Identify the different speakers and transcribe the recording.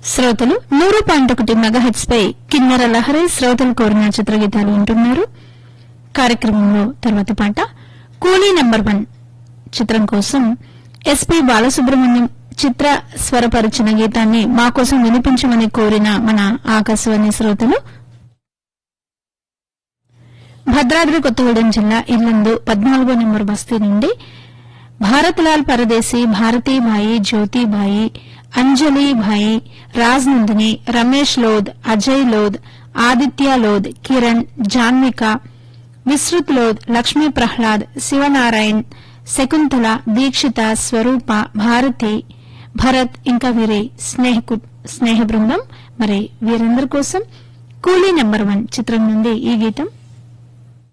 Speaker 1: శ్రోతలు నూరు పాయింట్ ఒకటి మెగాహెట్స్ పై కిన్నెర లహరి శ్రోతలు కోరిన చిత్రగీతాలు వింటున్నారు కార్యక్రమంలో తర్వాతి పాట కూలీ నెంబర్ వన్ చిత్రం కోసం ఎస్పి బాలసుబ్రహ్మణ్యం చిత్ర స్వరపరిచిన గీతాన్ని మా కోసం వినిపించమని కోరిన మన ఆకాశవాణి శ్రోతలు భద్రాద్రి కొత్తగూడెం జిల్లా ఇల్లందు పద్నాలుగో నెంబర్ బస్తీ నుండి భారత్లాల్ పరదేశీ భారతీబాయి జ్యోతిబాయి అంజలి భాయి రాజ్ నందిని రమేష్ లోద్ అజయ్ లోద్ ఆదిత్య లోద్ కిరణ్ జాన్విక విస్తృత్ లోద్ లక్ష్మీ ప్రహ్లాద్ శివనారాయణ్ శకుంతల దీక్షిత స్వరూప భారతి భరత్ ఇంకా వీరి స్నేహకు స్నేహ బృందం మరి వీరందరి కోసం కూలీ నెంబర్ వన్ చిత్రం నుండి ఈ గీతం